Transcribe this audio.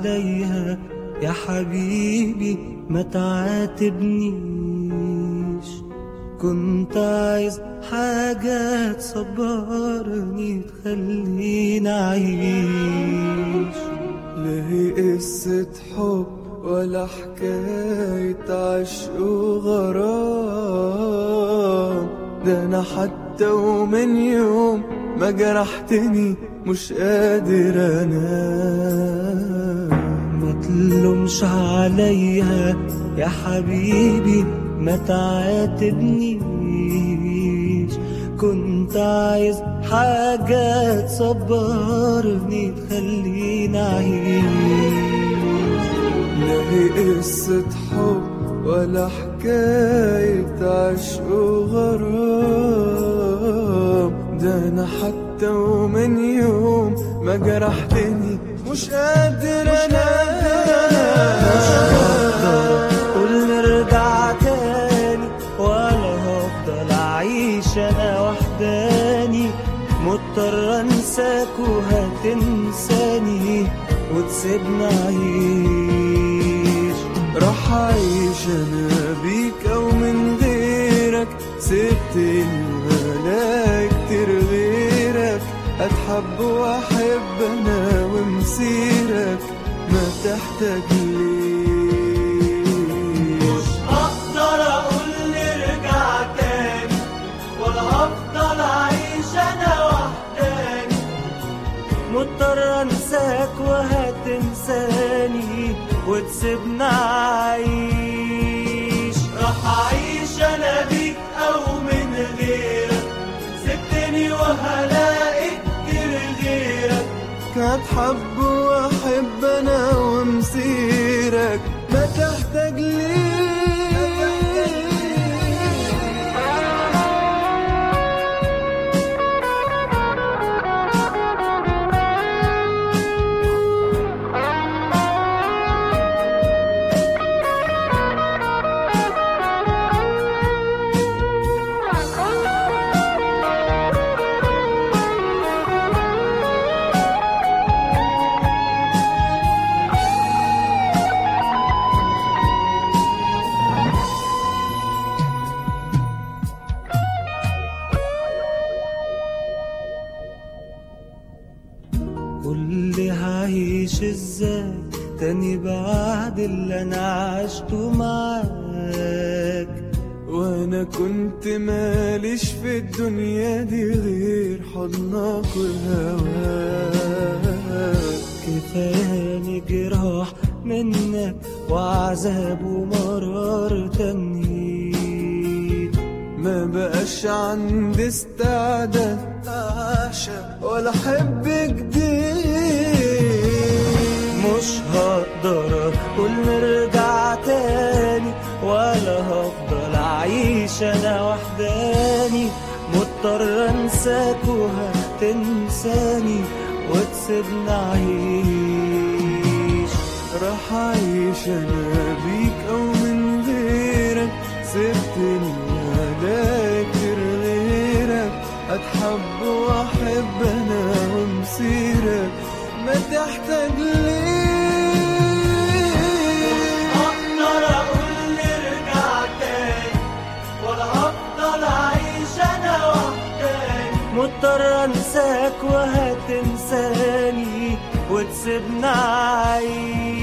عليها يا حبيبي ما تعاتبنيش كنت عايز حاجة تصبرني تخليني أعيش لا هي قصة حب ولا حكاية عشق وغرام ده أنا حتى ومن يوم ما جرحتني مش قادر أنام ما تلومش عليها يا حبيبي ما تعاتبنيش كنت عايز حاجة تصبرني تخليني أعيش لا هي قصة حب ولا حكاية عشق وغرام ده أنا حتى ومن يوم ما جرحتني مش قادر أنام قول نرجع تاني ولا هفضل أعيش أنا وحداني مضطر أنساك وهتنساني وتسيبني أعيش راح أعيش أنا بيك أو من غيرك سبتني ولا كتير غيرك أتحب وأحب أنا ومسيرك ما تحتاج ليش هقدر اقول نرجع تاني ولا هفضل اعيش انا وحداني مضطر انساك وهتنساني وتسيبني اعيش راح اعيش انا بيك او من غيرك سبتني وهلاقي كتير غيرك هتحب وأحب أنا ومسيرك ما تحتاج ليش قول لي هعيش ازاي تاني بعد اللي انا عشته معاك وانا كنت ماليش في الدنيا دي غير حضنك وهواك كفاياني جراح منك وعذاب ومرار تنهيد ما بقاش عندي استعداد اعشق ولا احب جديد مش هقدر اقول نرجع تاني ولا هفضل اعيش انا وحداني مضطر انساك وهتنساني وتسيبني اعيش راح اعيش انا بيك او من غيرك سبتني ولا كتير غيرك اتحب واحب انا ومسيرك ما تحتاج ليه اقدر اقول نرجع تاني ولا هفضل اعيش انا وحداني مضطر انساك وهتنساني وتسيبني اعيش